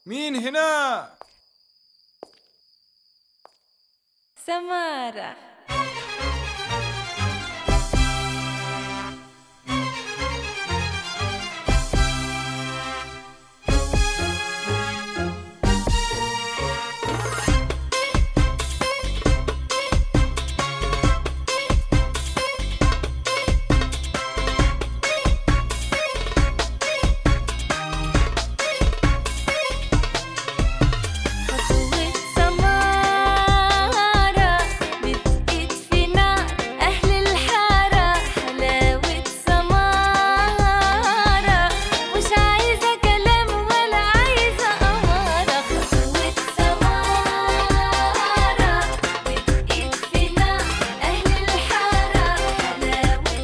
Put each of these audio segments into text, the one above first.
مين هنا سمارة خطوة سمارة بتقيد في نار أهل الحارة حلاوة سمارة مش عايزة كلام ولا عايزة أمارة خطوة سمارة بتقيد في نار أهل الحارة حلاوة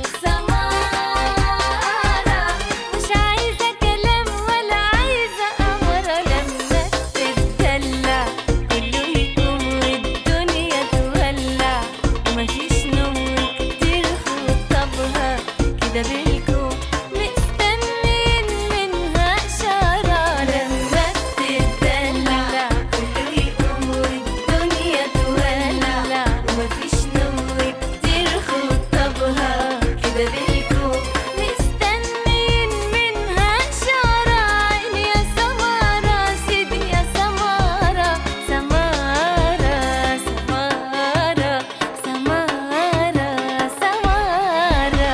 سمارة مش عايزة كلام ولا عايزة أمارة لما تتدلع كله يقوم والدنيا تولع ومفيش نوم كتير خطبها كده بالكم مستنين منها إشارة لما تتدلع كله يقوم والدنيا تولع ومفيش نوم كتير خطبها كده بالكم مستنين منها إشارة عيني يا سمارة سيدي يا سمارة سمارة سمارة سمارة سمارة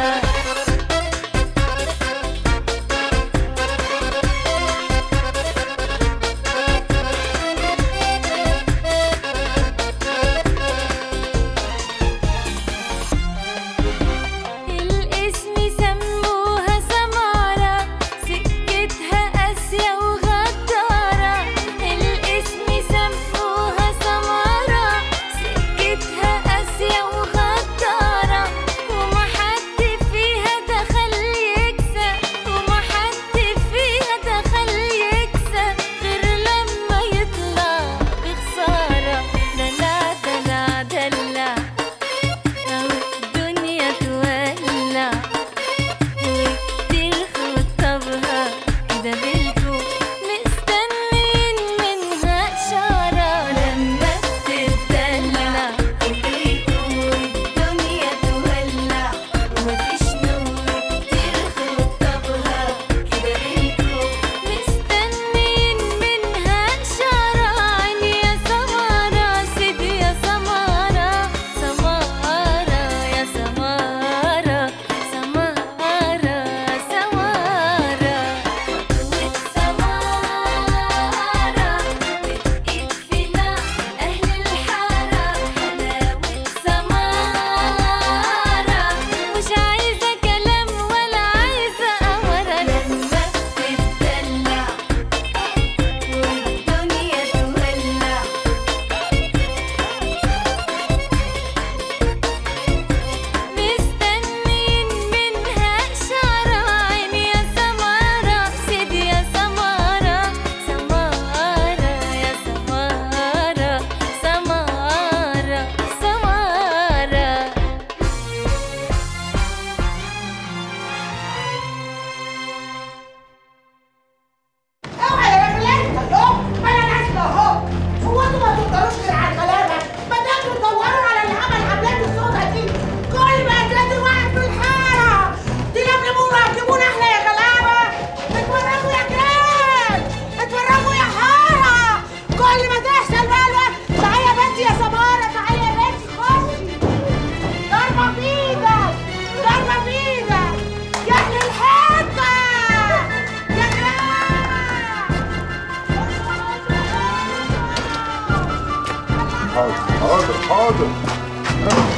الاسم سموها سمارة سكتها قاسية وغدارة الاسم سموها سمارة سكتها قاسية وغدارة وما حد فيها دخل يكسب وما حد فيها دخل يكسب غير لما يطلع بخسارة دلع دلع دلع لو الدنيا تولع وكتير خطبها كده بالكم مستنين منها إشارة لما تتدلع كله يقوم والدنيا تولع ومفيش نور كتير خطبها كده بالكم مستنين منها إشارة عيني يا سمارة سيدي يا سمارة سمارة يا سمارة سمارة سمارة خطوة سمارة بتقيد فينا أهل الحارة حلاوة سمارة مش عايزة كلام ولا عايزة أمارة لما تتدلع والدنيا تولع مستنين منها إشارة عيني يا سمارة سيدي يا سمارة سمارة يا سمارة سمارة سمارة اوعى يا رجلين اهو ما انا نازله اهو هو انتوا ما تقدروش غير على الغلابه ما تاكلوا تدوروا على اللي عمل حملات الصودا دي كل ما تلاقي واحد في الحاره تلملمونا تجيبونا احنا يا غلابه اتفرجوا يا كلاب اتفرجوا يا حاره كل ما تحصل بقى الوقت تعالي يا بنتي يا سماره تعالي يا بنتي خشي ضربه بايدك ضربه بايدك يا اهل الحته يا حاضر حاضر حاضر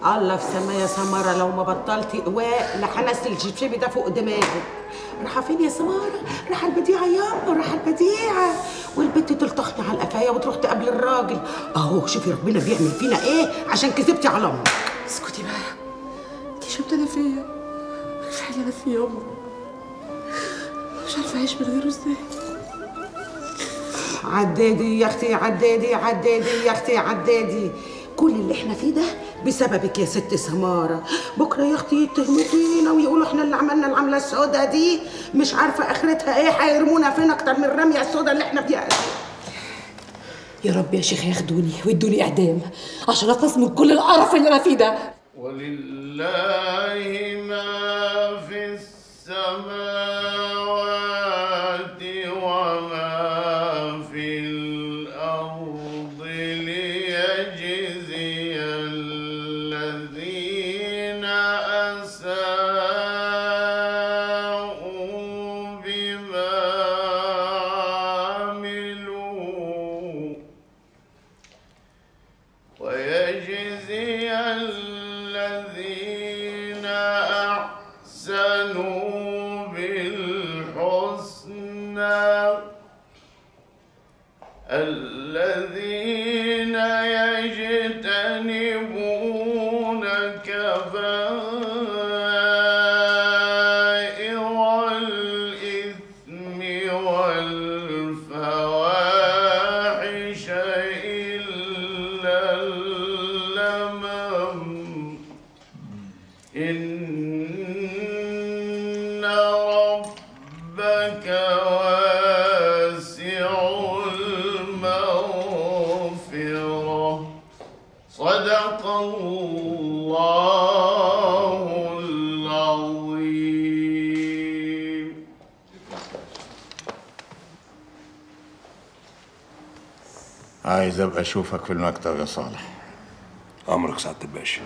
الله في سما يا سمارة لو ما بطلتي قواء لحنست الجبشبي ده فوق دماغي رايحة فين يا سمارة؟ رايحة البديعة ياما رايحة البديعة والبت تلطخني على القفاية وتروح تقابل الراجل اهو شوفي ربنا بيعمل فينا ايه عشان كذبتي على امك اسكتي بقى انت شفت انا فيا عارفه اللي انا فيه يابا مش عارفه اعيش من غيره ازاي عدادي يا اختي عدادي عدادي يا اختي عدادي كل اللي احنا فيه ده بسببك يا ست سمارة بكرة يا اختي يتهموا فينا ويقولوا احنا اللي عملنا العملة السوداء دي مش عارفة اخرتها ايه هيرمونا فين اكتر من الرمية السوداء اللي احنا فيها دي يا رب يا شيخ ياخدوني ويدوني اعدام عشان اخلص من كل القرف اللي انا فيه ده ولله ما في السماوات وما في الأرض ليجزي الذين أساءوا بما عملوا ويجزي الذين أحسنوا بالحسنى الذين يجتنبون كبائر الإثم والفواحش إلا اللمم إن ربك واسع المغفرة صدق الله العظيم عايز ابقى اشوفك في المكتب يا صالح امرك سعاده الباشا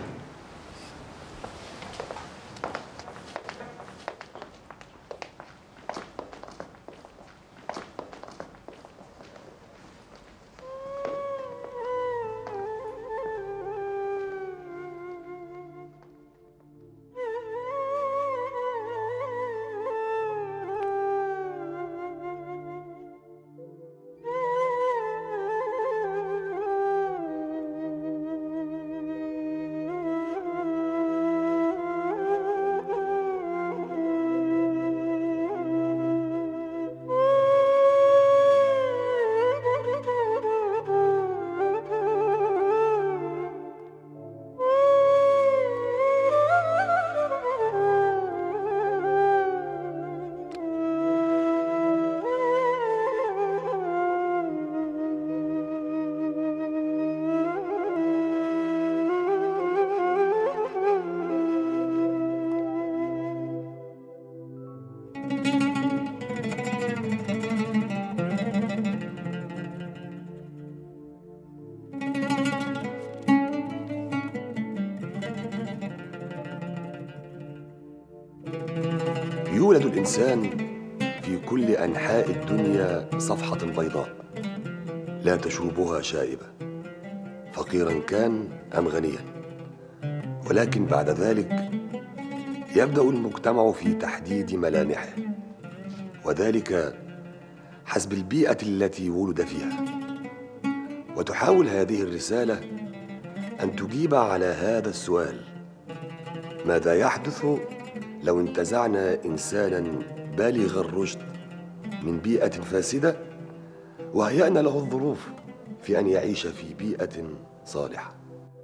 يولد الإنسان في كل أنحاء الدنيا صفحة بيضاء لا تشوبها شائبة فقيرا كان أم غنيا ولكن بعد ذلك يبدأ المجتمع في تحديد ملامحه وذلك حسب البيئة التي ولد فيها وتحاول هذه الرسالة أن تجيب على هذا السؤال ماذا يحدث لو انتزعنا انسانا بالغ الرشد من بيئه فاسده وهيانا له الظروف في ان يعيش في بيئه صالحه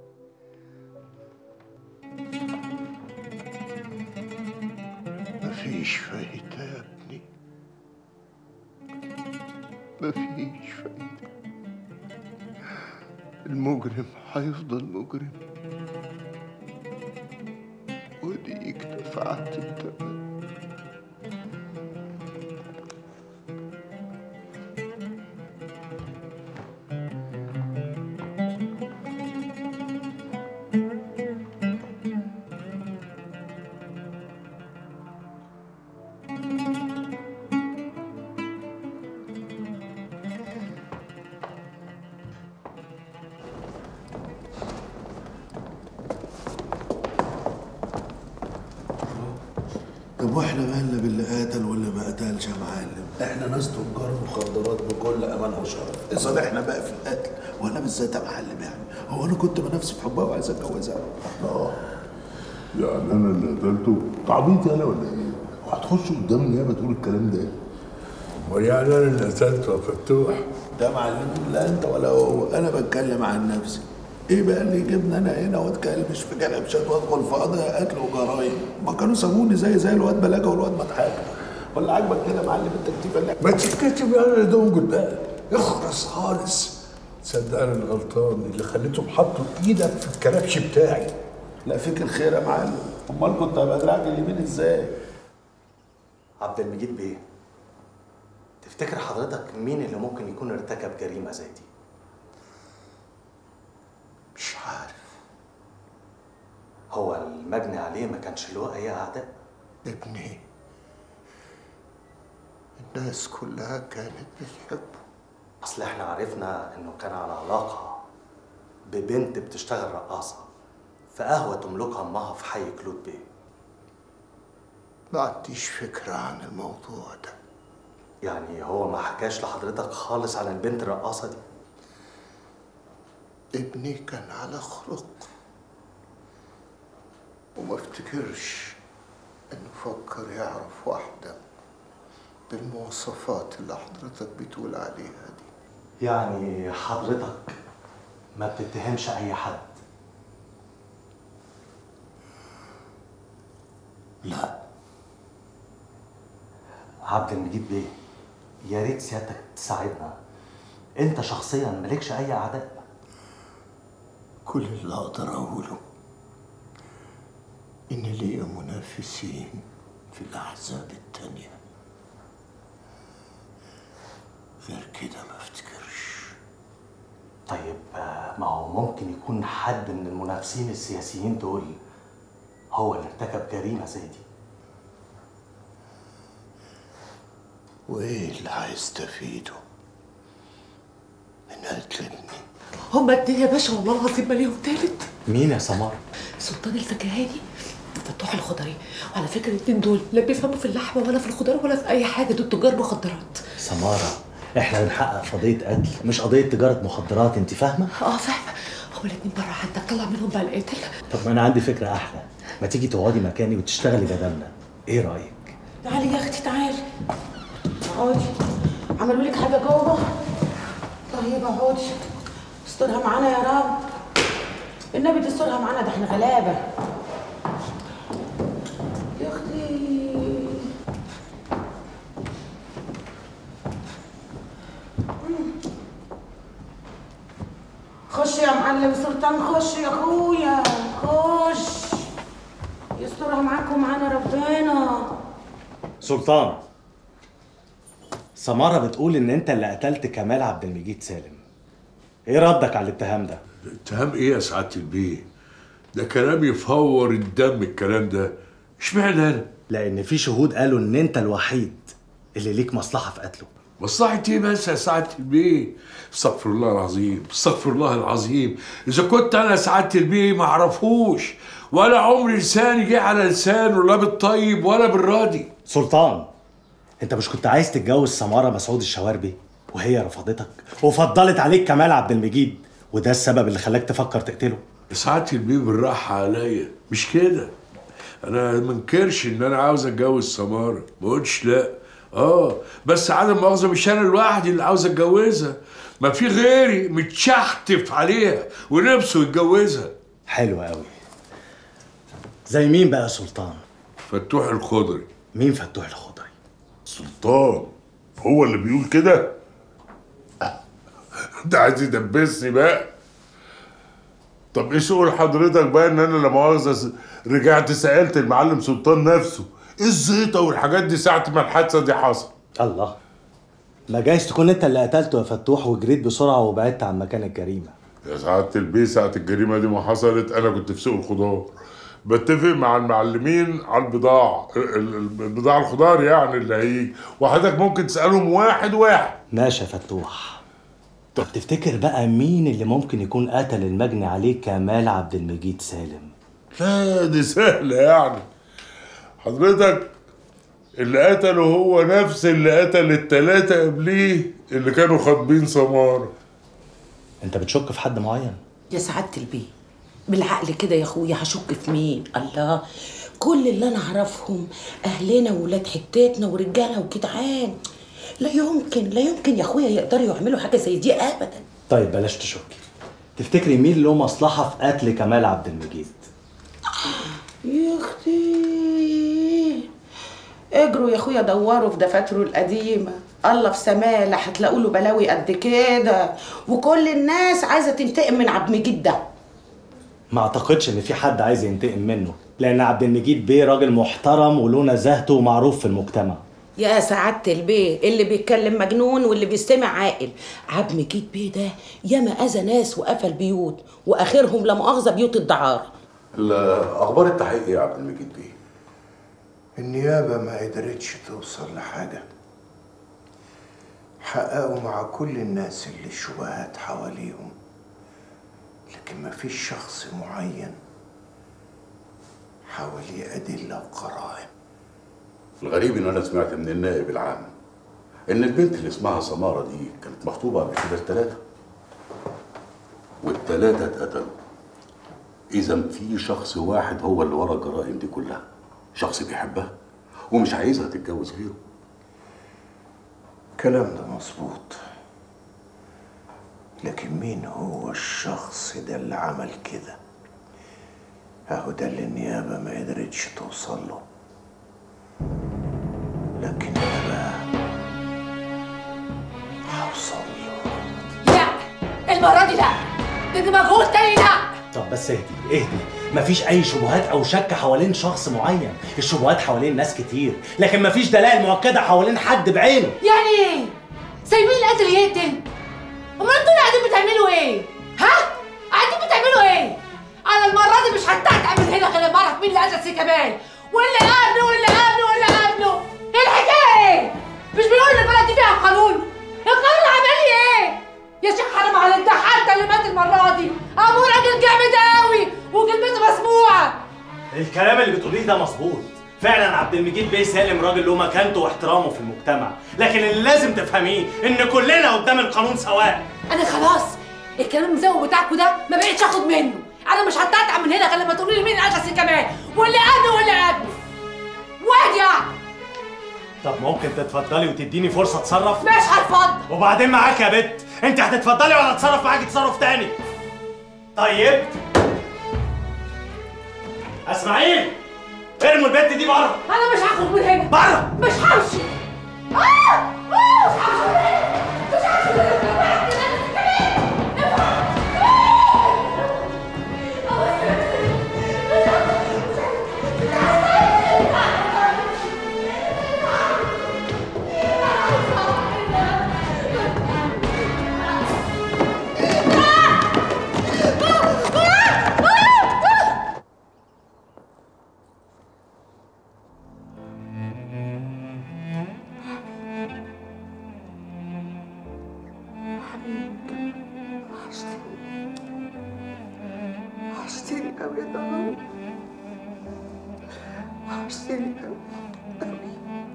مفيش فايدة يا ابني مفيش فايدة المجرم هيفضل مجرم وديك دفعت الثمن طب واحنا مالنا باللي قتل واللي ما قتلش يا معلم احنا ناس تجار مخدرات بكل امانه وشرف اصالحنا بقى في القتل وانا بالذات يا معلم يعني هو انا كنت بنفسي في حبها وعايز اتجوزها اه يعني انا اللي قتلته تعبيط انا ولا ايه؟ وهتخش قدام النيابه تقول الكلام ده ويعني انا اللي قتلته يا فتوح ده معلم لا انت ولا هو انا بتكلم عن نفسي ايه بقى اللي يجيبني انا هنا واتكلمش في كلبشات وادخل في قضايا قتل وجرايم ما كانوا سابوني زي زي الواد بلاجه والواد مضحكه ولا عاجبك كده يا معلم التكتيف اللي ما تتكتب يعني اللي دونجل بقى اخرس خالص صدقني الغلطان اللي خليتهم حطوا ايدك في الكلبش بتاعي لا فيك الخير يا معلم امال كنت هبقى دراعك اليمين ازاي عبد المجيد بيه تفتكر حضرتك مين اللي ممكن يكون ارتكب جريمة زي دي؟ مش عارف هو المجني عليه ما كانش له أي أعداء؟ ابني الناس كلها كانت بتحبه أصل إحنا عرفنا إنه كان على علاقة ببنت بتشتغل رقاصة في قهوة تملكها أمها في حي كلود بيه ما عنديش فكرة عن الموضوع ده يعني هو ما حكاش لحضرتك خالص عن البنت الرقاصة دي؟ ابني كان على خلق وما افتكرش انه فكر يعرف واحدة بالمواصفات اللي حضرتك بتقول عليها دي يعني حضرتك ما بتتهمش أي حد لا عبد المجيد بيه يا ريت سيادتك تساعدنا انت شخصيا مالكش اي اعداء كل اللي اقدر اقوله ان ليا منافسين في الاحزاب التانية غير كده ما افتكرش طيب آه، ما هو ممكن يكون حد من المنافسين السياسيين دول هو اللي ارتكب جريمه زي دي وايه اللي هيستفيدوا من قتل ابني هما اتنين يا باشا والله العظيم ما ليهم تالت مين يا سمار سلطان الفكهاني فتوح الخضري وعلى فكره الاتنين دول لا بيفهموا في اللحمه ولا في الخضار ولا في اي حاجه دول تجار مخدرات سماره احنا بنحقق قضيه قتل مش قضيه تجاره مخدرات انت فاهمه اه فاهمه هما الاتنين بره عندك طلع منهم بقى القاتل طب ما انا عندي فكره احلى ما تيجي تقعدي مكاني وتشتغلي بدلنا ايه رايك تعالي يا اختي تعالي اقعدي عملوا لك حاجه جوه طيب اقعدي استرها معانا يا رب النبي تسترها معانا ده احنا غلابه يا اختي خش يا معلم سلطان خش يا اخويا خش يسترها معاكم معانا ربنا سلطان سمارة بتقول ان انت اللي قتلت كمال عبد المجيد سالم ايه ردك على الاتهام ده اتهام ايه يا سعاده البيه ده كلام يفور الدم الكلام ده اشمعنى انا لان في شهود قالوا ان انت الوحيد اللي ليك مصلحة في قتله مصلحة ايه بس يا سعاده البيه استغفر الله العظيم استغفر الله العظيم اذا كنت انا سعاده البيه ما اعرفوش ولا عمري لساني جه على لسانه لا بالطيب ولا بالراضي سلطان انت مش كنت عايز تتجوز سمارة مسعود الشواربي وهي رفضتك وفضلت عليك كمال عبد المجيد وده السبب اللي خلاك تفكر تقتله سعاده البيه بالراحه عليا مش كده انا ما انكرش ان انا عاوز اتجوز سماره ما قلتش لا اه بس عدم مؤاخذه مش انا لوحدي اللي عاوز اتجوزها ما في غيري متشحتف عليها ونفسه يتجوزها حلو قوي زي مين بقى يا سلطان فتوح الخضري مين فتوح الخضري سلطان هو اللي بيقول كده ده عايز يدبسني بقى طب ايه شغل حضرتك بقى ان انا لا مؤاخذه س- رجعت سالت المعلم سلطان نفسه ايه الزيطه والحاجات دي ساعه ما الحادثه دي حصل الله ما جايز تكون انت اللي قتلته يا فتوح وجريت بسرعة وبعدت عن مكان الجريمة يا سعاده البيه ساعه الجريمه دي ما حصلت انا كنت في سوق الخضار بتفق مع المعلمين على البضاعه ال- ال- البضاعه الخضار يعني اللي هيجي وحضرتك ممكن تسالهم واحد واحد ماشي يا فتوح طب تفتكر بقى مين اللي ممكن يكون قتل المجني عليه كمال عبد المجيد سالم لا دي سهلة يعني حضرتك اللي قتله هو نفس اللي قتل التلاتة قبليه اللي كانوا خاطبين سمارة انت بتشك في حد معين يا سعادة البيه بالعقل كده يا اخويا هشك في مين الله كل اللي انا اعرفهم اهلنا وولاد حتتنا ورجاله وجدعان لا يمكن لا يمكن يا اخويا يقدروا يعملوا حاجه زي دي ابدا طيب بلاش تشكي تفتكري مين له مصلحه في قتل كمال عبد المجيد يا اختي اجروا يا اخويا دوروا في دفاتره القديمه الله في سماه لا هتلاقوا له بلاوي قد كده وكل الناس عايزه تنتقم من عبد المجيد ده ما اعتقدش ان في حد عايز ينتقم منه لان عبد المجيد بيه راجل محترم وله نزاهته ومعروف في المجتمع يا سعادة البيه اللي بيتكلم مجنون واللي بيستمع عاقل عبد المجيد بيه ده ياما اذى ناس وقفل بيوت واخرهم لا مؤاخذه بيوت الدعاره اخبار التحقيق ايه يا عبد المجيد بيه النيابة ما قدرتش توصل لحاجة حققوا مع كل الناس اللي الشبهات حواليهم لكن ما فيش شخص معين حواليه أدلة وقرائن الغريب ان انا سمعت من النائب العام ان البنت اللي اسمها سماره دي كانت مخطوبه قبل كده الثلاثه والثلاثه اتقتلوا اذا في شخص واحد هو اللي ورا الجرائم دي كلها شخص بيحبها ومش عايزها تتجوز غيره الكلام ده مظبوط لكن مين هو الشخص ده اللي عمل كده اهو ده اللي النيابة ما قدرتش توصل له لكن انا بقى هوصل له لا المرة دي لا ده مجهول تاني لا طب بس اهدي اهدي مفيش اي شبهات او شك حوالين شخص معين الشبهات حوالين ناس كتير لكن مفيش دلائل مؤكده حوالين حد بعينه يعني ايه؟ سايبين القتل يقتل؟ امال انتوا اللي قاعدين بتعملوا ايه؟ ها؟ قاعدين بتعملوا ايه؟ انا المرة دي مش هتعمل هنا غير لما اعرف مين اللي قتل سي كمال واللي قبله واللي قبله واللي قبله ايه الحكاية ايه؟ مش بيقول ان البلد دي فيها قانون؟ القانون عمل لي ايه؟ يا شيخ حرام عليك ده حتى اللي مات المرة دي ابو راجل جامد قوي وكلمته مسموعة الكلام اللي بتقوليه ده مظبوط فعلا عبد المجيد بيه سالم راجل له مكانته واحترامه في المجتمع لكن اللي لازم تفهميه ان كلنا قدام القانون سواء انا خلاص الكلام المزوق بتاعكوا ده ما بقتش اخد منه انا مش هتقطع من هنا غير لما تقولي لي مين قتل سي كمان واللي قبله واللي قبله واحد يعني طب ممكن تتفضلي وتديني فرصه اتصرف مش هتفضل وبعدين معاك يا بت انت هتتفضلي ولا اتصرف معاكي تصرف تاني طيب اسماعيل ارموا البت دي بره انا مش هخرج من هنا بره مش همشي آه! آه! مش همشي من هنا مش همشي من هنا وحشتني قوي يا ضناوي وحشتني قوي قوي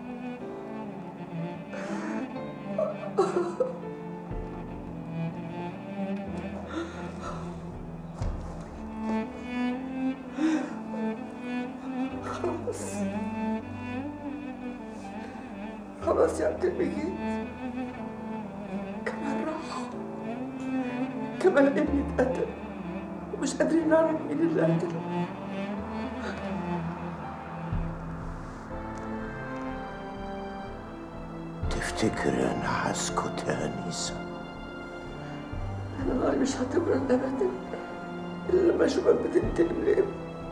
خلاص خلاص يا عبد المجيد كمان راح كمان ابني اتقتل ومش قادرين نعرف مين اللي قتله تفتكر انا هسكت يا انيسه انا ناري مش هتبرد ابدا الا لما اشوفك بتنتقم لابني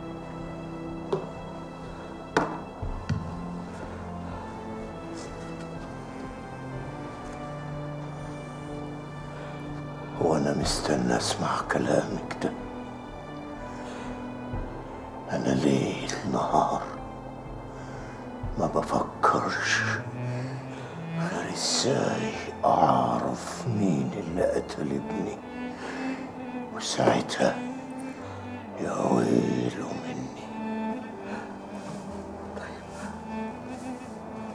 وانا مستني اسمع كلامك ده انا ليل نهار ما بفكرش غير ازاي اعرف مين اللي قتل ابني وساعتها يا ويله مني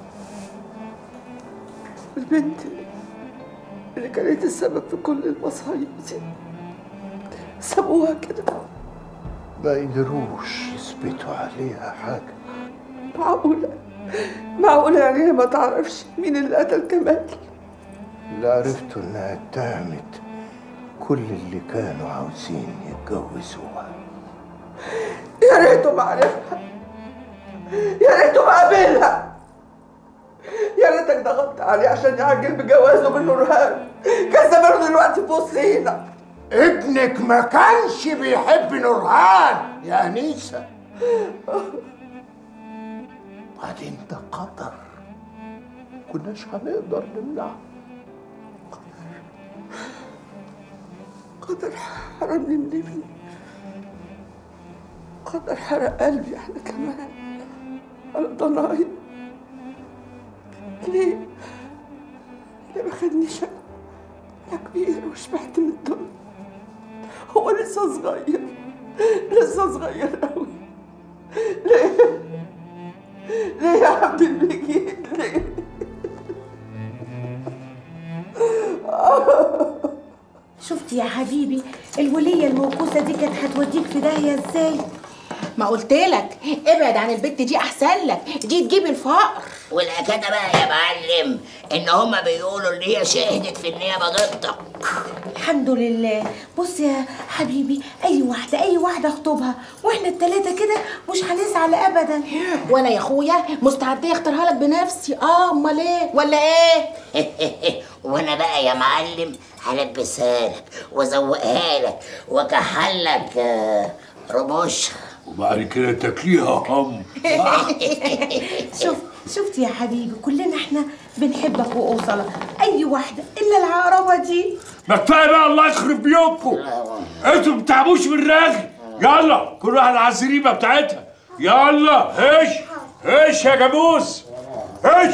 البنت اللي كانت السبب في كل المصايب دي سابوها كده ما قدروش يثبتوا عليها حاجة معقولة معقولة يعني هي ما تعرفش مين اللي قتل كمال اللي عرفته إنها اتهمت كل اللي كانوا عاوزين يتجوزوها يا ريته ما عرفها يا ريته ما قابلها يا ريتك ضغطت عليه عشان يعجل بجوازه من نورهان كان زمانه دلوقتي في وسطينا ابنك ما كانش بيحب نورهان يا أنيسة بعدين ده قدر كناش هنقدر نمنعه قدر حرمني من ابني قدر حرق قلبي احنا كمان على ضناي ليه؟ ليه ما خدنيش انا انا كبير وشبعت من الدنيا هو لسه صغير لسه صغير قوي ليه؟ ليه يا عبد المجيد ليه؟ شفت يا حبيبي الولية الموقوسة دي كانت هتوديك في داهية ازاي ما قلت لك ابعد عن البت دي احسن لك دي تجيب الفقر والأكادة بقى يا معلم إن هما بيقولوا إن هي شهدت في النيابة ضدك الحمد لله بص يا حبيبي اي واحدة اي واحدة اخطبها واحنا التلاتة كده مش هنزعل ابدا وانا يا اخويا مستعده اختارها لك بنفسي اه امال ايه ولا ايه وأنا بقى يا معلم هلبسها لك وأزوقها لك وأكحل لك آه، رموشها وبعد كده تاكليها هم شوف شفت يا حبيبي كلنا احنا بنحبك وأوصلك اي واحدة الا العقربة دي ما كفايه بقى الله يخرب بيوتكم انتوا ما بتتعبوش بالرغي يلا كل واحد على الزريبه بتاعتها يلا هش هش يا جاموس هش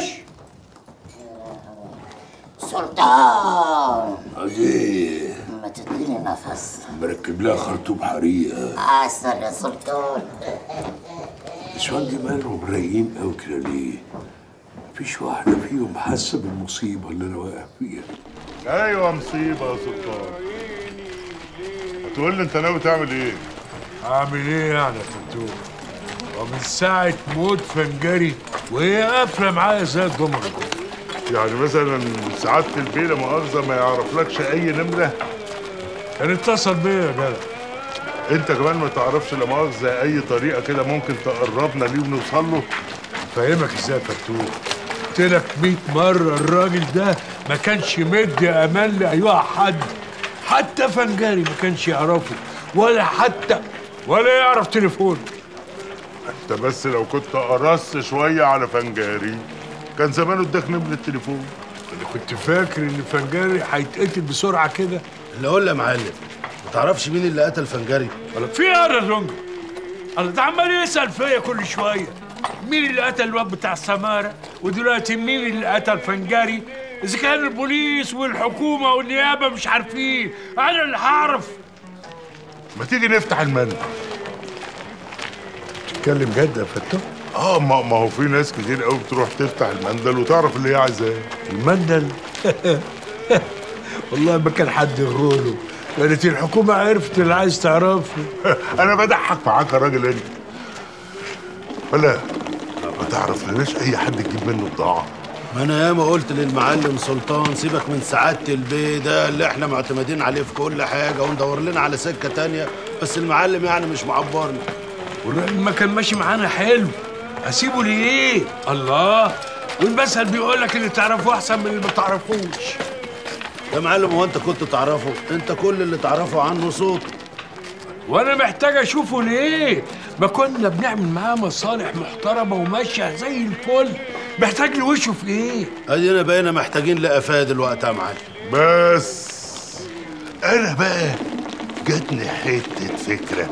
سلطان ايه ما تديني نفس مركب لها خرطوم حريقه عسل يا سلطان النسوان دي مالهم رايقين قوي كده ليه؟ مفيش واحدة فيهم حاسة بالمصيبة اللي أنا واقع فيها ايوه مصيبه يا سلطان هتقول لي انت ناوي تعمل ايه؟ أعمل إيه يعني يا فتوح؟ ومن ساعة موت فنجري وهي قافلة معايا زي الجمرة يعني مثلا سعاده البيه لا مؤاخذه ما يعرفلكش اي نمره كان اتصل بيا يا جدع انت كمان ما تعرفش لا مؤاخذه اي طريقه كده ممكن تقربنا ليه ونوصل له فاهمك ازاي يا فتوح قلت لك 100 مرة الراجل ده ما كانش مدي أمان لأيها حد حتى فنجاري ما كانش يعرفه ولا حتى ولا يعرف تليفونه انت بس لو كنت قرصت شويه على فنجاري كان زمانه اداك نمره التليفون انا كنت فاكر ان فنجاري هيتقتل بسرعه كده اللي اقول يا معلم ما تعرفش مين اللي قتل فنجري ولا في ايه يا زنجر انا ده عمال يسال فيا كل شويه مين اللي قتل الواد بتاع سماره ودلوقتي مين اللي قتل فنجاري اذا كان البوليس والحكومه والنيابه مش عارفين انا اللي هعرف ما تيجي نفتح المندل تتكلم جد يا فتوح اه ما, ما هو في ناس كتير قوي بتروح تفتح المندل وتعرف اللي هي عايزاه المندل والله ما كان حد يغروله كانت الحكومه عرفت اللي عايز تعرفه انا بضحك معاك يا راجل انت ولا ما تعرف لناش اي حد تجيب منه بضاعه ما انا ياما قلت للمعلم سلطان سيبك من سعاده البيه ده اللي احنا معتمدين عليه في كل حاجه وندور لنا على سكه تانية بس المعلم يعني مش معبرنا والراجل ما كان ماشي معانا حلو هسيبه ليه الله والمثل بيقول لك اللي تعرفه احسن من اللي ما تعرفوش يا معلم هو انت كنت تعرفه انت كل اللي تعرفه عنه صوت وانا محتاج اشوفه ليه ما كنا بنعمل معاه مصالح محترمه وماشيه زي الفل محتاج لوشه في ايه ادينا بقينا محتاجين لقفاه دلوقتي يا معلم بس انا بقى جاتني حته فكره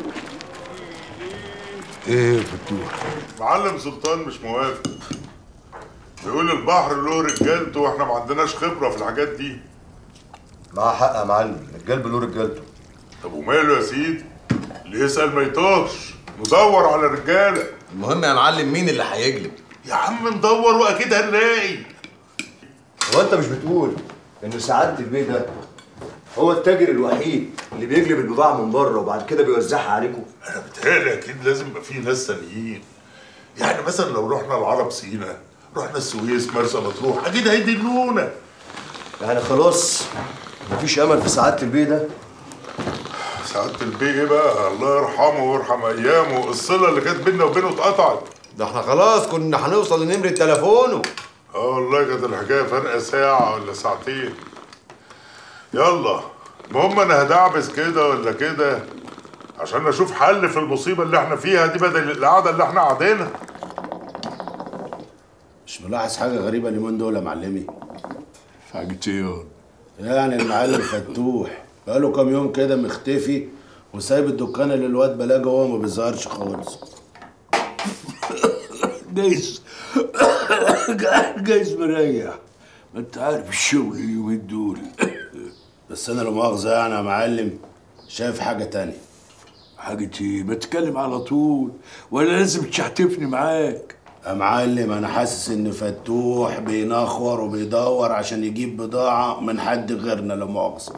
ايه يا فتوح معلم سلطان مش موافق بيقول البحر له رجالته واحنا ما عندناش خبره في الحاجات دي معاه حق يا معلم الجلب له رجالته طب وماله يا سيدي اللي يسال ما يطاش ندور على رجاله المهم يا معلم مين اللي هيجلب يا عم ندور واكيد هنلاقي هو انت مش بتقول ان سعاده البيه ده هو التاجر الوحيد اللي بيجلب البضاعه من بره وبعد كده بيوزعها عليكم انا بتهيألي اكيد لازم يبقى في ناس تانيين يعني مثلا لو رحنا العرب سينا رحنا السويس مرسى مطروح اكيد هيدلونا يعني خلاص مفيش امل في سعاده البيه ده سعاده البيه ايه بقى الله يرحمه ويرحم ايامه الصله اللي كانت بينا وبينه اتقطعت ده احنا خلاص كنا هنوصل لنمره تليفونه اه والله كانت الحكايه فرق ساعه ولا ساعتين يلا المهم انا هدعبس كده ولا كده عشان اشوف حل في المصيبه اللي احنا فيها دي بدل القعده اللي احنا قاعدينها مش ملاحظ حاجه غريبه اليومين دول يا معلمي حاجة ايه يعني المعلم فتوح بقاله كام يوم كده مختفي وسايب الدكان اللي الواد بلاجه وهو ما بيظهرش خالص جايز جايز مريح ما انت عارف الشغل اليومين دول بس انا لو مؤاخذه يعني يا معلم شايف حاجه تانية حاجة ايه ما تتكلم على طول ولا لازم تشحتفني معاك يا معلم انا حاسس ان فتوح بينخور وبيدور عشان يجيب بضاعه من حد غيرنا لا مؤاخذه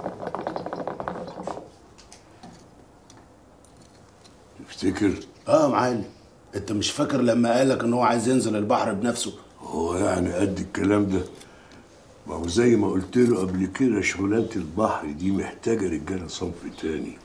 تفتكر اه يا معلم انت مش فاكر لما قالك ان هو عايز ينزل البحر بنفسه هو يعني قد الكلام ده ما هو زي ما قلت له قبل كده شغلانة البحر دي محتاجة رجالة صنف تاني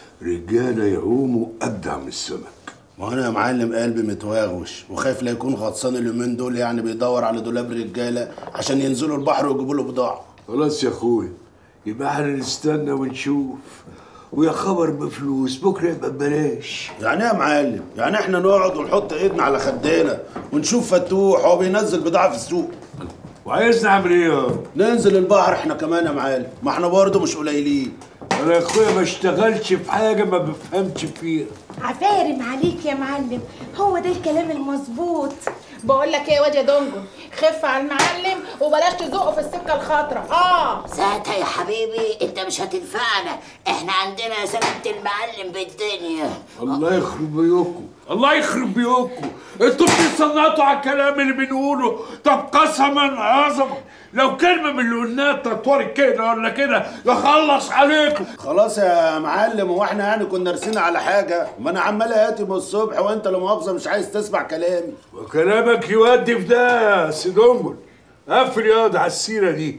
رجالة يعوموا أبدع من السمك ما انا يا معلم قلبي متواغوش وخايف لا يكون غطسان اليومين دول يعني بيدور على دولاب رجاله عشان ينزلوا البحر ويجيبوا له بضاعه خلاص يا اخويا يبقى احنا نستنى ونشوف ويا خبر بفلوس بكره يبقى ببلاش يعني ايه يا معلم يعني احنا نقعد ونحط ايدنا على خدنا ونشوف فتوح وهو بينزل بضاعه في السوق وعايزنا نعمل ايه ننزل البحر احنا كمان يا معلم ما احنا برضه مش قليلين انا يا اخويا ما اشتغلش في حاجه ما بفهمش فيها عفارم عليك يا معلم هو ده الكلام المظبوط بقول لك ايه يا واد يا دنجل خف على المعلم وبلاش تزقه في السكه الخضراء اه ساعتها يا حبيبي انت مش هتنفعنا احنا عندنا سلامة المعلم بالدنيا الله يخرب بيوتكم الله يخرب بيوتكم انتوا بتصنطوا على الكلام اللي بنقوله طب قسما عظما لو كلمه من اللي قلناها تطورت كده ولا كده لخلص عليكم خلاص يا معلم هو احنا يعني كنا رسينا على حاجه ما انا عمال اتي من الصبح وانت لا مؤاخذه مش عايز تسمع كلامي وكلامك يودي في ده يا سيدونجل قفل ياض على السيره دي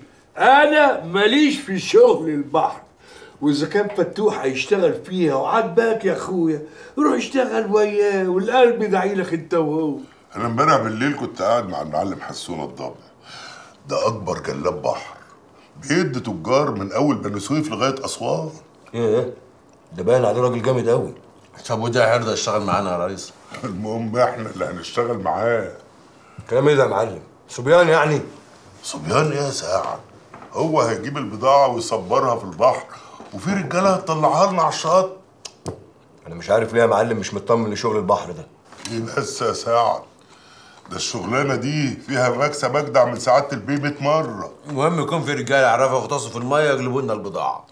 انا ماليش في شغل البحر واذا كان فتوح هيشتغل فيها وعاجباك يا اخويا روح اشتغل وياه والقلب يدعي لك انت وهو انا امبارح بالليل كنت قاعد مع المعلم حسون الضبع ده اكبر جلاب بحر بيدي تجار من اول بني سويف لغايه اسوان ايه ده باين عليه راجل جامد قوي طب وده هيرضى يشتغل معانا يا ريس المهم احنا اللي هنشتغل معاه كلام ايه ده يا معلم صبيان يعني صبيان ايه يا ساعة هو هيجيب البضاعة ويصبرها في البحر وفي رجالة هتطلعها لنا على الشط انا مش عارف ليه يا معلم مش مطمن لشغل البحر ده ايه بس يا سعد ده الشغلانة دي فيها مكسب أجدع من سعادة البيه 100 مرة المهم يكون في رجاله يعرفوا يغطسوا في الميه يجلبوا لنا البضاعه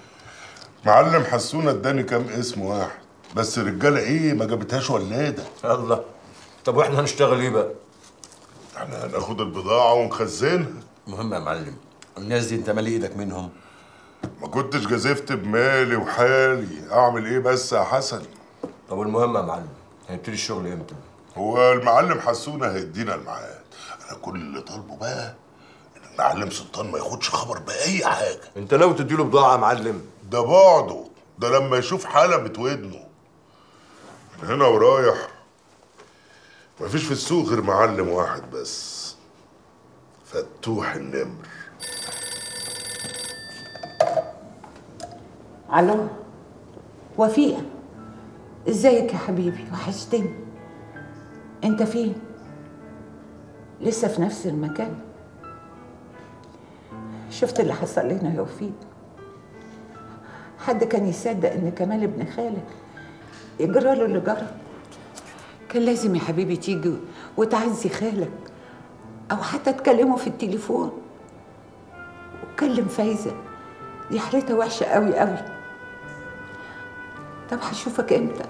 معلم حسونة اداني كام اسم واحد بس الرجالة ايه ما جابتهاش ولادة الله طب واحنا هنشتغل ايه بقى؟ احنا هناخد البضاعة ونخزنها المهم يا معلم الناس دي انت مالي ايدك منهم ما كنتش جازفت بمالي وحالي اعمل ايه بس يا حسن طب المهم يا معلم هنبتدي الشغل امتى؟ هو المعلم حسونة هيدينا الميعاد انا كل اللي طالبه بقى ان المعلم سلطان ما ياخدش خبر باي حاجة انت ناوي تديله بضاعه يا معلم ده بعده ده لما يشوف حالة بتودنه من هنا ورايح مفيش في السوق غير معلم واحد بس فتوح النمر الو وفيقة ازيك يا حبيبي وحشتني انت فين لسه في نفس المكان شفت اللي حصل لنا يا وفيق حد كان يصدق ان كمال ابن خالك يجرى له اللي جرى كان لازم يا حبيبي تيجي وتعزي خالك او حتى تكلمه في التليفون وتكلم فايزه دي حالتها وحشه قوي قوي طب هشوفك امتى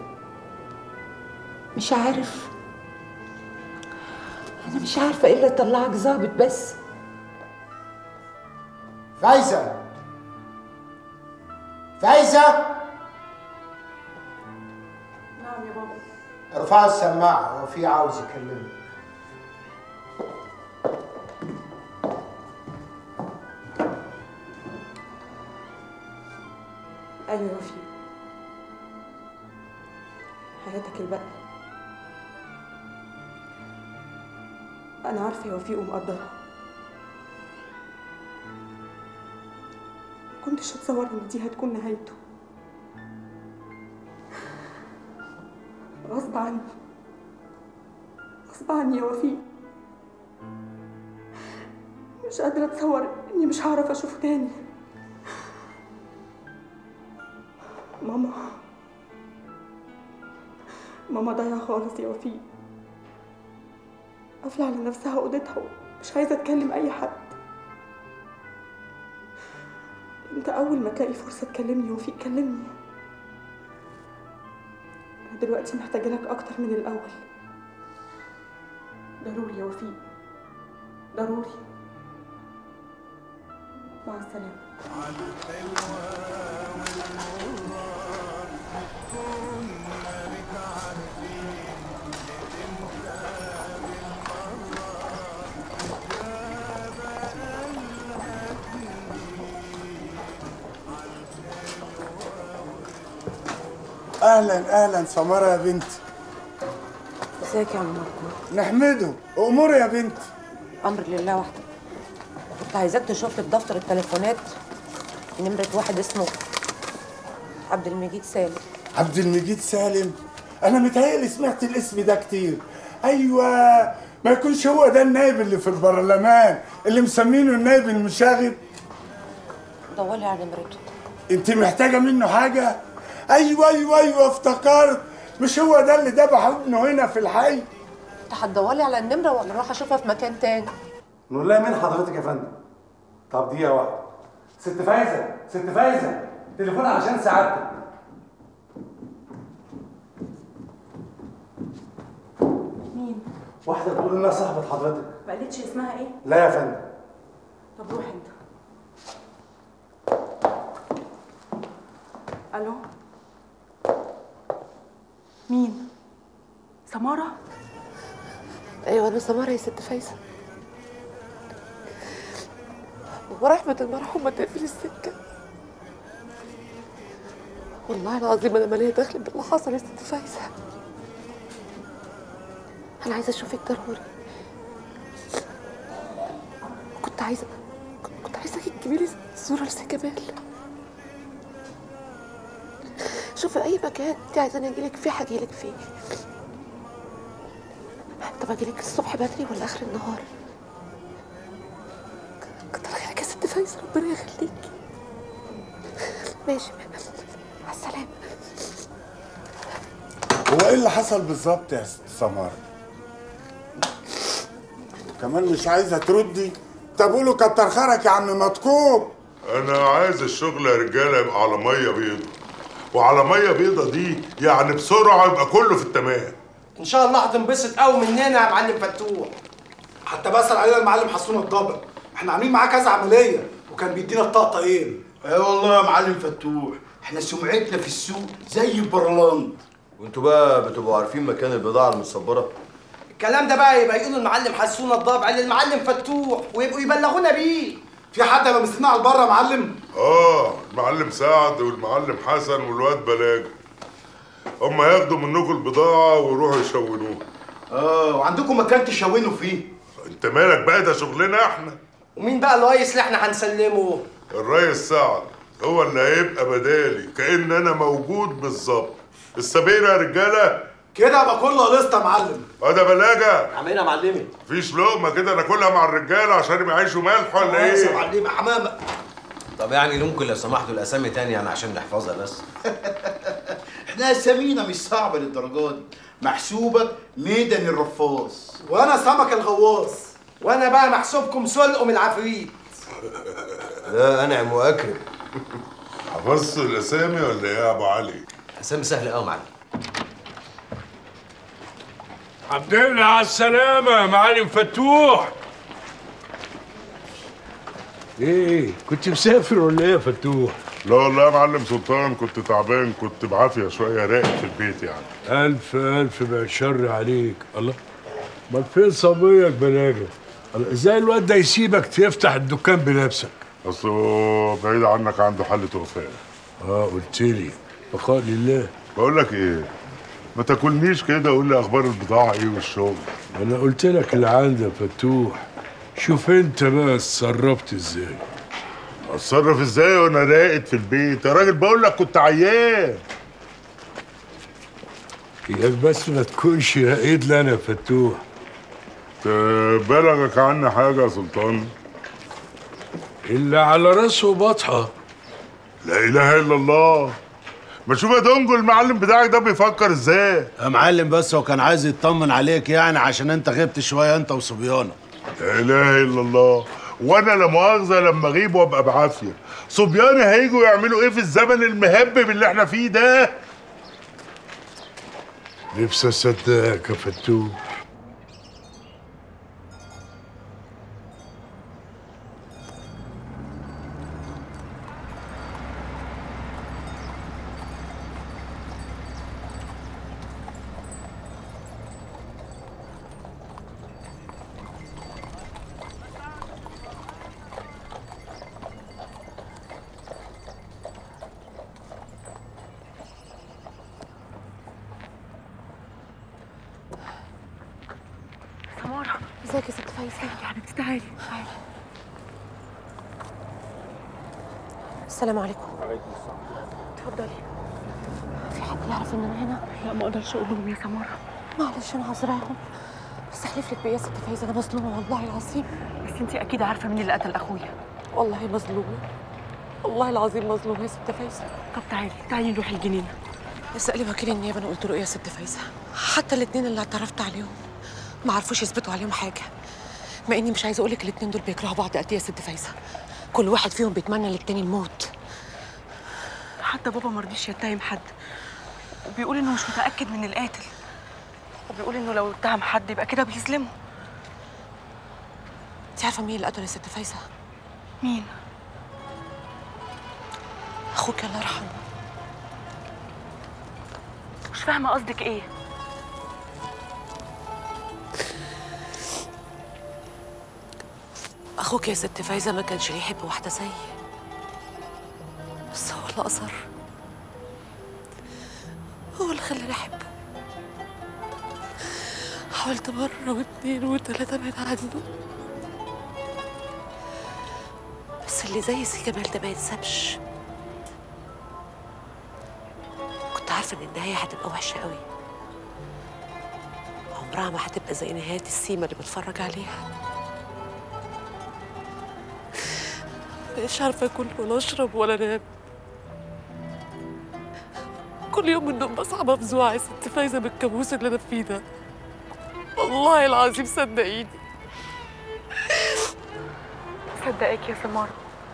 مش عارف انا مش عارفه ايه اللي طلعك ظابط بس فايزة فايزة نعم يا بابا ارفع السماعة هو في عاوز يكلمك ايوه يا وفي حياتك الباقية انا عارفة يا وفيق ومقدرة كنتش اتصور ان دي هتكون نهايته غصب عني غصب عني يا وفيق مش قادرة اتصور اني مش هعرف اشوفه تاني ماما ماما ضايعة خالص يا وفيق قافلة على نفسها أوضتها ومش عايزة تكلم أي حد أنت أول ما تلاقي فرصة تكلمني يا وفيق كلمني أنا دلوقتي محتاجة لك أكتر من الأول ضروري يا وفيق ضروري مع السلامة اهلا اهلا سماره يا بنتي ازيك يا عم ماركو نحمده امور يا بنتي امر لله وحده كنت عايزاك تشوف لي في دفتر التليفونات نمرة واحد اسمه عبد المجيد سالم عبد المجيد سالم انا متهيألي سمعت الاسم ده كتير ايوه ما يكونش هو ده النائب اللي في البرلمان اللي مسمينه النائب المشاغب دوري على نمرته انت محتاجه منه حاجه ايوه ايوه ايوه افتكرت مش هو ده اللي ذبح ابنه هنا في الحي انت هتدوري على النمرة ولا اروح اشوفها في مكان تاني نقول لها مين حضرتك يا فندم طب دقيقه واحده ست فايزه ست فايزه تليفون علشان سعادتك مين؟ واحده تقول انها صاحبه حضرتك ما قالتش اسمها ايه؟ لا يا فندم طب روح انت الو مين؟ سمارة؟ ايوه انا سمارة يا ست فايزة ورحمة المرحومة تقفل السكة والله العظيم انا مالية دخل باللي حصل يا ست فايزة انا عايزة اشوفك ضروري كنت عايزة كنت عايزاكي تجيبي لي صورة لسي كمال شوفي اي مكان انت عايزاني اجيلك فيه هجيلك فيه طب اجيلك الصبح بدري ولا اخر النهار كتر خيرك يا ست فايزة ربنا يخليكي ماشي مع السلامة هو ايه اللي حصل بالظبط يا ست سمارة؟ كمان مش عايزه تردي طب قولوا كتر خيرك يا عم مطكوب انا عايز الشغل يا رجاله يبقى على ميه بيضه وعلى ميه بيضه دي يعني بسرعه يبقى كله في التمام ان شاء الله هتنبسط قوي مننا يا معلم فتوح حتى بسأل علينا المعلم حسون الضبع احنا عاملين معاه كذا عمليه وكان بيدينا الطقطقين اي والله يا معلم فتوح احنا سمعتنا في السوق زي البرلاند وانتوا بقى بتبقوا عارفين مكان البضاعه المتصبره الكلام ده بقى يبقى يقولوا المعلم حسون الضبع للمعلم فتوح ويبقوا يبلغونا بيه في حد هيبقى مستنى على البره يا معلم اه المعلم سعد والمعلم حسن والواد بلاجة هم ياخدوا منكم البضاعه ويروحوا يشونوها اه وعندكم مكان تشونوا فيه انت مالك بقى ده شغلنا احنا ومين بقى الريس اللي احنا هنسلمه الريس سعد هو اللي هيبقى بدالي كأن انا موجود بالظبط السبيرة يا رجاله كده يبقى كله قلصت يا معلم اه ده بلاجة عاملين يا معلمي مفيش لقمة كده ناكلها مع الرجالة عشان يبقى يعيشوا ملح ولا يا ايه؟ معلمي حمامه طب يعني ممكن لو سمحتوا الاسامي تاني يعني عشان نحفظها بس احنا اسامينا مش صعبه للدرجه دي محسوبك ميدان الرفاص وانا سمك الغواص وانا بقى محسوبكم سلقم العفريت لا انعم واكرم حفظت الاسامي ولا ايه يا ابو علي؟ اسامي سهله قوي يا معلم عبد الله على السلامة يا معلم فتوح ايه كنت مسافر ولا ايه يا فتوح لا والله يا معلم سلطان كنت تعبان كنت بعافيه شويه راقد في البيت يعني الف الف بعد شر عليك الله امال فين صبيك بلاجة الله ازاي الواد ده يسيبك تفتح الدكان بنفسك اصله بعيد عنك عنده حالة وفاة اه قلت لي بقاء لله بقول لك ايه ما تاكلنيش كده قول لي اخبار البضاعه ايه والشغل انا قلت لك اللي عندي يا فتوح شوف انت بقى اتصرفت ازاي اتصرف ازاي وانا راقد في البيت يا راجل بقول لك كنت عيان اياك بس ما تكونش راقد لي انا يا فتوح بلغك عني حاجه يا سلطان اللي على راسه بطحه لا اله الا الله ما تشوف يا دونجو المعلم بتاعك ده بيفكر ازاي يا معلم بس هو كان عايز يطمن عليك يعني عشان انت غبت شويه انت وصبيانه لا اله الا الله وانا لا مؤاخذه لما اغيب وابقى بعافيه صبياني هيجوا يعملوا ايه في الزمن المهبب اللي احنا فيه ده نفسي اصدقك يا فتوح سمارة ازيك يا ست فايزة يا حبيبتي تعالي تعالي السلام عليكم وعليكم السلام اتفضلي في حد يعرف ان انا هنا؟ لا ما اقدرش اقول لهم يا سمارة معلش انا عذراهم بس احلف لك بيا يا ست فايزة انا مظلومة والله العظيم بس انت اكيد عارفة مين اللي قتل اخويا والله مظلومة والله العظيم مظلومة يا ست فايزة طب تعالي تعالي نروح الجنينة اسألي وكيل النيابة انا قلت له ايه يا ست فايزة حتى الاتنين اللي اعترفت عليهم ما عرفوش يثبتوا عليهم حاجة مع اني مش عايزة اقول لك الاتنين دول بيكرهوا بعض قد ايه يا ست فايزة كل واحد فيهم بيتمنى للتاني الموت حتى بابا ما رضيش يتهم حد وبيقول انه مش متاكد من القاتل وبيقول انه لو اتهم حد يبقى كده بيظلمه انت عارفة مين اللي قتل يا ست فايزة؟ مين؟ اخوك الله يرحمه مش فاهمه قصدك ايه اخوك يا ست فايزة ما كانش يحب واحدة زيي بس هو اللي اصر هو اللي خلاني احبه حاولت مرة واتنين وتلاتة ابعد عنه بس اللي زي سي كمال ده ما يتسابش كنت عارفة ان النهاية هتبقى وحشة قوي عمرها ما هتبقى زي نهاية السيما اللي بتفرج عليها مش عارفة أكل ولا أشرب ولا أنام كل يوم من النوم بصحى مفزوعة يا ست فايزة من الكابوس اللي أنا فيه ده والله العظيم صدقيني صدقك يا سمارة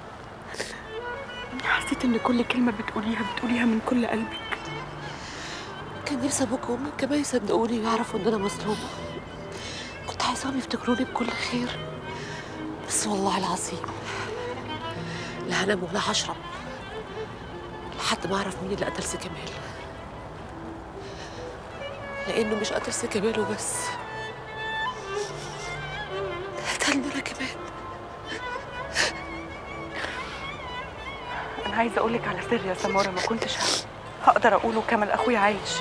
حسيت ان كل كلمة بتقوليها بتقوليها من كل قلبك كان نفسي أبوك وأمك كمان يصدقوني ويعرفوا إن أنا مظلومة كنت عايزاهم يفتكروني بكل خير بس والله العظيم لا هنام ولا هشرب لحد ما أعرف مين اللي قتل سي كمال لأنه مش قتل سي كمال وبس قتلني أنا كمان انا عايزه اقولك على سر يا سماره ما كنتش ه- هقدر اقوله كمال اخويا عايش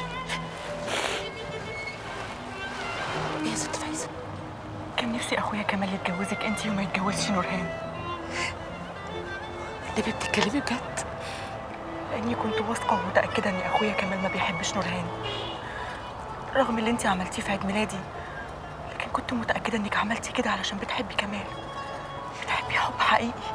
إيه يا ست فايزة كان نفسي اخويا كمال يتجوزك انتي وما يتجوزش نورهان النبي بتتكلمي بجد لاني كنت واثقه ومتاكده ان اخويا كمال ما بيحبش نورهان رغم اللي انتي عملتيه في عيد ميلادي لكن كنت متاكده انك عملتي كده علشان بتحبي كمال بتحبي حب حقيقي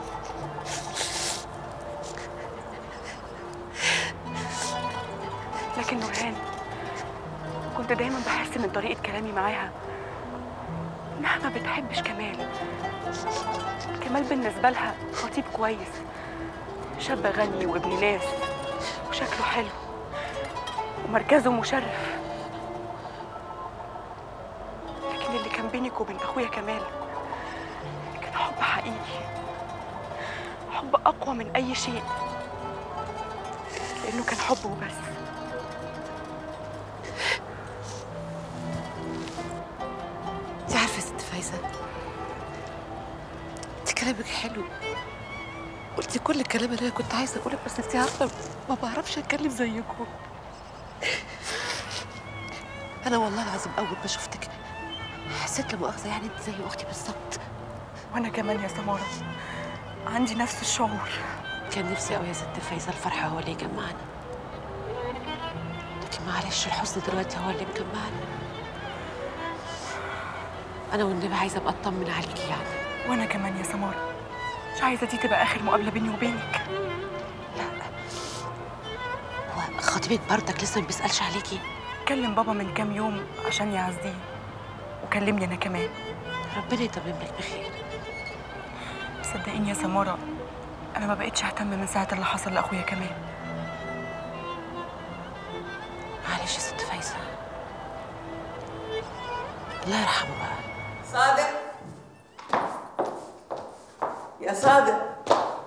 لكن نورهان كنت دايما بحس من طريقه كلامي معاها انها ما بتحبش كمال كمال بالنسبه لها خطيب كويس شاب غني وابن ناس وشكله حلو ومركزه مشرف لكن اللي كان بينك وبين اخويا كمال كان حب حقيقي حب أقوى من أي شيء لأنه كان حب وبس انت عارفه يا ست فايزه انت كلامك حلو قلتي كل الكلام اللي انا كنت عايزه اقوله بس انت عارفه ما بعرفش اتكلم زيكم انا والله العظيم اول ما شفتك حسيت لا مؤاخذه يعني انت زي اختي بالظبط وأنا كمان يا سمارة عندي نفس الشعور كان نفسي قوي يا ست فايزه الفرحه هو اللي يجمعنا لكن معلش الحزن دلوقتي هو اللي مجمعنا انا والنبي عايزه ابقى اطمن عليكي يعني وأنا كمان يا سمارة مش عايزة دي تبقى آخر مقابلة بيني وبينك هو خطيبك بردك لسه ما بيسالش عليكي كلم بابا من كام يوم عشان يعزيه وكلمني أنا كمان ربنا يتمم لك بخير صدقيني يا سمارة أنا ما بقتش أهتم من ساعة اللي حصل لأخويا كمان معلش يا ست فايزه الله يرحمه بقى صادق يا صادق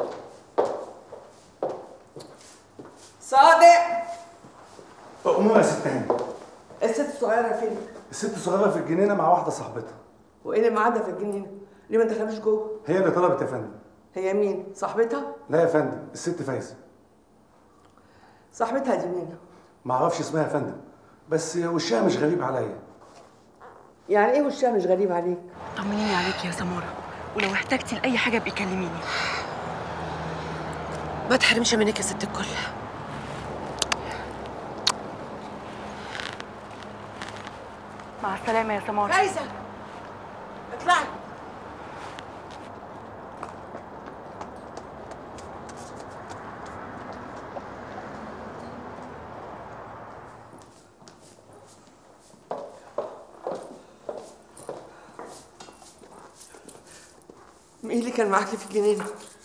صادق أمور يا ست هاني الست الصغيرة فين؟ الست الصغيرة في الجنينة مع واحدة صاحبتها وإيه اللي معادها في الجنينة؟ ليه ما دخلوش جوه؟ هي اللي طلبت يا فندم هي مين؟ صاحبتها؟ لا يا فندم الست فايزة صاحبتها دي مين؟ ما اعرفش اسمها يا فندم بس وشها مش غريب عليا يعني إيه وشها مش غريب عليك؟ طمنيني عليك يا سمارة ولو احتجتي لأي حاجة ابقي كلميني ما تحرمش منك يا ست الكل مع السلامة يا سمارة فايزة اطلعي مين اللي كان معاكي في الجنينة؟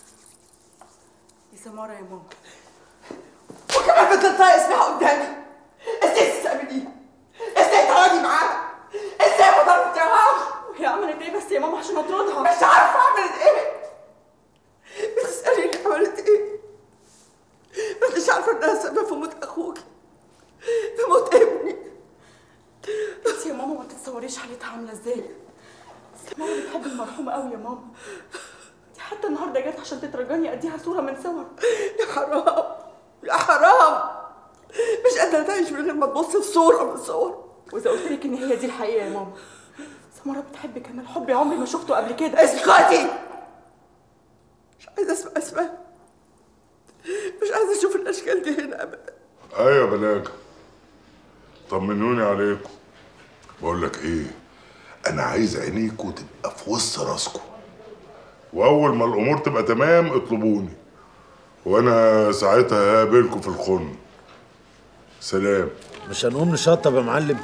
يا سمارة يا ماما وكمان بتنطقي اسمها قدامي ازاي تستقبليها؟ ازاي تقعدي معاها؟ ازاي ما ضربتيهاش؟ وهي عملت ايه بس يا ماما عشان اطردها مش عارفة عملت ايه بتسأليني عملت ايه؟ ما انتش عارفة انها سبب في موت اخوك في موت ابني انت يا ماما ما تتصوريش حالتها عاملة ازاي سمارة بتحب المرحومة قوي يا ماما دي حتى النهارده جت عشان تترجاني اديها صورة من صور يا حرام يا حرام مش قادرة تعيش من غير ما تبص في صورة من صور واذا قلت لك ان هي دي الحقيقة يا ماما سمارة بتحب كمال حبي عمري ما شفته قبل كده اسكتي مش عايزة اسمع اسماء مش عايزة اشوف الاشكال دي هنا ابدا ايوه يا بلاجة طمنوني عليكم بقول لك ايه انا عايز عينيكوا تبقى في وسط راسكم واول ما الامور تبقى تمام اطلبوني وانا ساعتها هقابلكم في الخن سلام مش هنقوم نشطب يا معلم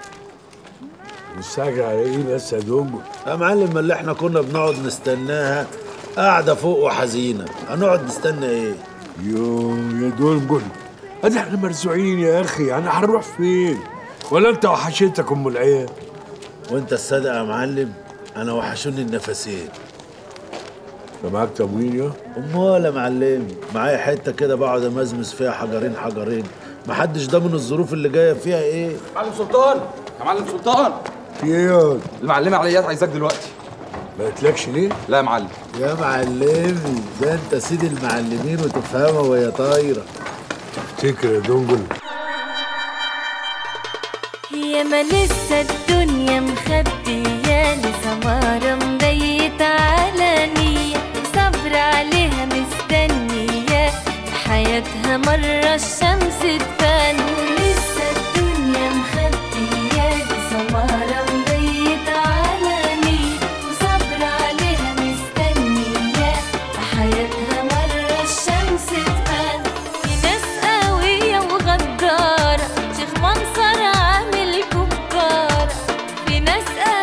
مستعجل على ايه بس يا دوجو يا معلم ما اللي احنا كنا بنقعد نستناها قاعدة فوق وحزينة هنقعد نستنى ايه يو يا دولجل ادي احنا مرزوعين يا اخي انا هنروح فين ولا انت وحشتك ام العيال وانت الصادق يا معلم انا وحشوني النفسين انت معاك تموين يا امال يا معلم معايا حته كده بقعد امزمز فيها حجرين حجرين محدش ضامن الظروف اللي جايه فيها ايه معلم سلطان يا معلم سلطان في ايه المعلمة عليات عايزاك دلوقتي ما قلتلكش ليه؟ لا يا معلم يا معلمي ده انت سيد المعلمين وتفهمها وهي طايره افتكر يا دونجل يا ما لسه الدنيا مخبية لسمارة مبيت علانية صبر عليها مستنية في حياتها مرة الشمس تبان لسه الدنيا مخبية لسمارة مبيت علانية وصبر عليها مستنية في حياتها مرة الشمس تبان في ناس قوية وغدارة شيخ منصر عامل كبارة في ناس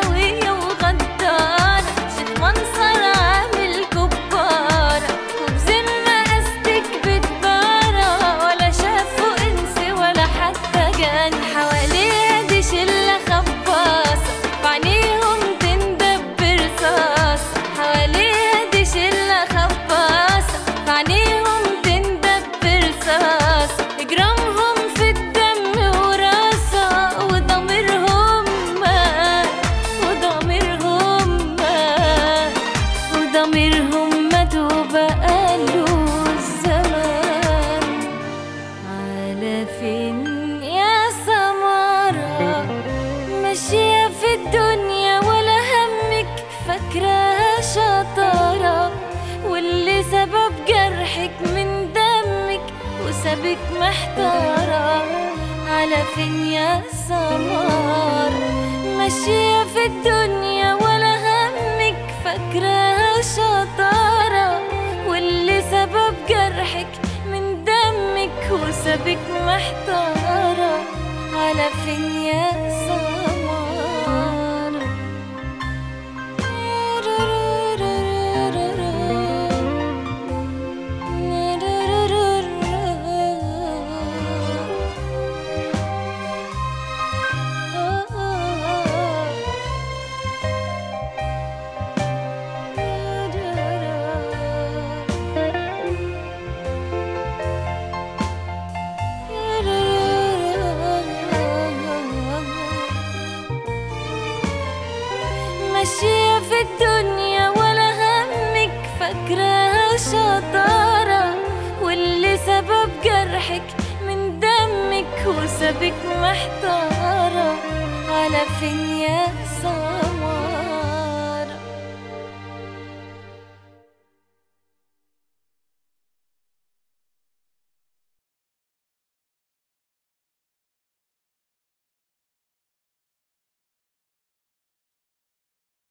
ضميرهم ماتوا بقاله الزمان على فين يا سمارة ماشية في الدنيا ولا همك فاكراها شطارة واللي سبب جرحك من دمك وسابك محتارة على فين يا سمار ماشية في الدنيا ولا همك فاكراها شطارة واللي سبب جرحك من دمك وسابك محتارة على فين يا سمار ماشية في الدنيا ولا همك فاكراها شطارة واللي سبب جرحك من دمك وسابك محتارة على فين يا سارة